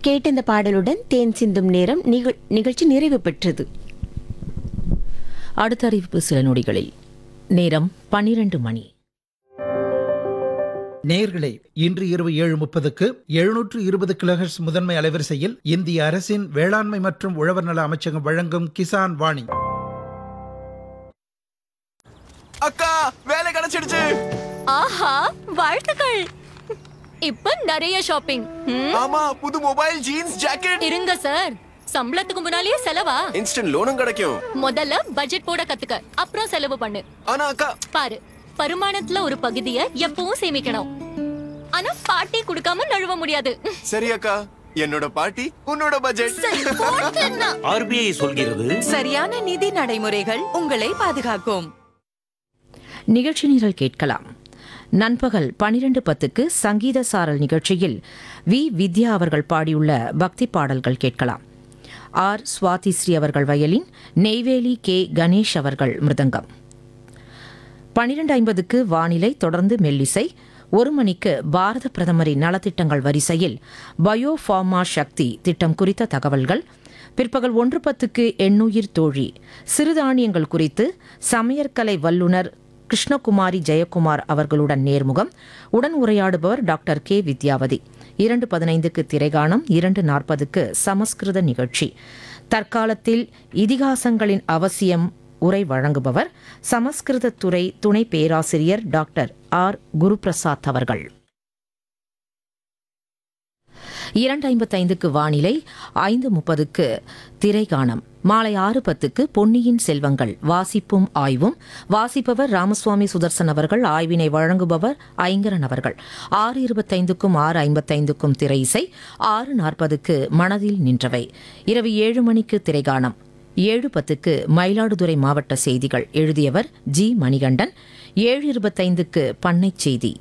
கேட்ட இந்த பாடலுடன் தேன் சிந்தும் நேரம் நிகழ்- நிகழ்ச்சி நிறைவு பெற்றது அடுத்த அறிவிப்பு சில நொடிகளில் நேரம் பன்னிரண்டு மணி நேயர்களே இன்று இரவு ஏழு முப்பதுக்கு எழுநூற்று இருபது கிலோஹெர்ட்ஸ் முதன்மை அலைவரிசையில் இந்திய அரசின் வேளாண்மை மற்றும் உழவர் நல அமைச்சகம் வழங்கும் கிசான் வாணி அக்கா வேலை கிடைச்சிடுச்சு ஆஹா வாழ்த்துக்கள் இப்ப நிறைய ஷாப்பிங் ம், ஆமா புது மொபைல் ஜீன்ஸ் ஜாக்கெட் இருங்க சார் சம்பளத்துக்கு முன்னாலேயே செலவா இன்ஸ்டன்ட் லோனும் கிடைக்கும் முதல்ல பட்ஜெட் போட கத்துக்க அப்புறம் செலவு பண்ணு ஆனா அக்கா பாரு வருமானத்துல ஒரு பகுதியை எப்பவும் சேமிக்கணும் ஆனா பாட்டி கொடுக்காம நழுவ முடியாது சரி அக்கா என்னோட பாட்டி உன்னோட பட்ஜெட் சரி, போட்டுன்னா. ஆர்பிஐ சொல்கிறது சரியான நிதி நடைமுறைகள் உங்களை பாதுகாக்கும் நிகழ்ச்சி நிரல் கேட்கலாம் நண்பகல் பனிரெண்டு பத்துக்கு சங்கீத சாரல் நிகழ்ச்சியில் வி வித்யா அவர்கள் பாடியுள்ள பக்தி பாடல்கள் கேட்கலாம் ஆர் சுவாதி ஸ்ரீ அவர்கள் வயலின் நெய்வேலி கே கணேஷ் அவர்கள் மிருதங்கம் பனிரெண்டு ஐம்பதுக்கு வானிலை தொடர்ந்து மெல்லிசை ஒரு மணிக்கு பாரத பிரதமரின் நலத்திட்டங்கள் வரிசையில் பயோ ஃபார்மா சக்தி திட்டம் குறித்த தகவல்கள் பிற்பகல் ஒன்று பத்துக்கு எண்ணுயிர் தோழி சிறுதானியங்கள் குறித்து சமையற்கலை வல்லுநர் கிருஷ்ணகுமாரி ஜெயக்குமார் அவர்களுடன் நேர்முகம் உடன் உரையாடுபவர் டாக்டர் கே வித்யாவதி இரண்டு பதினைந்துக்கு திரைகாணம் இரண்டு நாற்பதுக்கு சமஸ்கிருத நிகழ்ச்சி தற்காலத்தில் இதிகாசங்களின் அவசியம் உரை வழங்குபவர் சமஸ்கிருத துறை துணை பேராசிரியர் டாக்டர் ஆர் குருபிரசாத் அவர்கள் இரண்டு ஐம்பத்தைந்துக்கு வானிலை ஐந்து முப்பதுக்கு திரைகாணம் மாலை ஆறு பத்துக்கு பொன்னியின் செல்வங்கள் வாசிப்பும் ஆய்வும் வாசிப்பவர் ராமசுவாமி சுதர்சன் அவர்கள் ஆய்வினை வழங்குபவர் ஐங்கரன் அவர்கள் ஆறு இருபத்தைந்துக்கும் ஆறு ஐம்பத்தைந்துக்கும் திரை இசை ஆறு நாற்பதுக்கு மனதில் நின்றவை இரவு ஏழு மணிக்கு திரைகாணம் ஏழு பத்துக்கு மயிலாடுதுறை மாவட்ட செய்திகள் எழுதியவர் ஜி மணிகண்டன் ஏழு இருபத்தைந்துக்கு பண்ணைச் செய்தி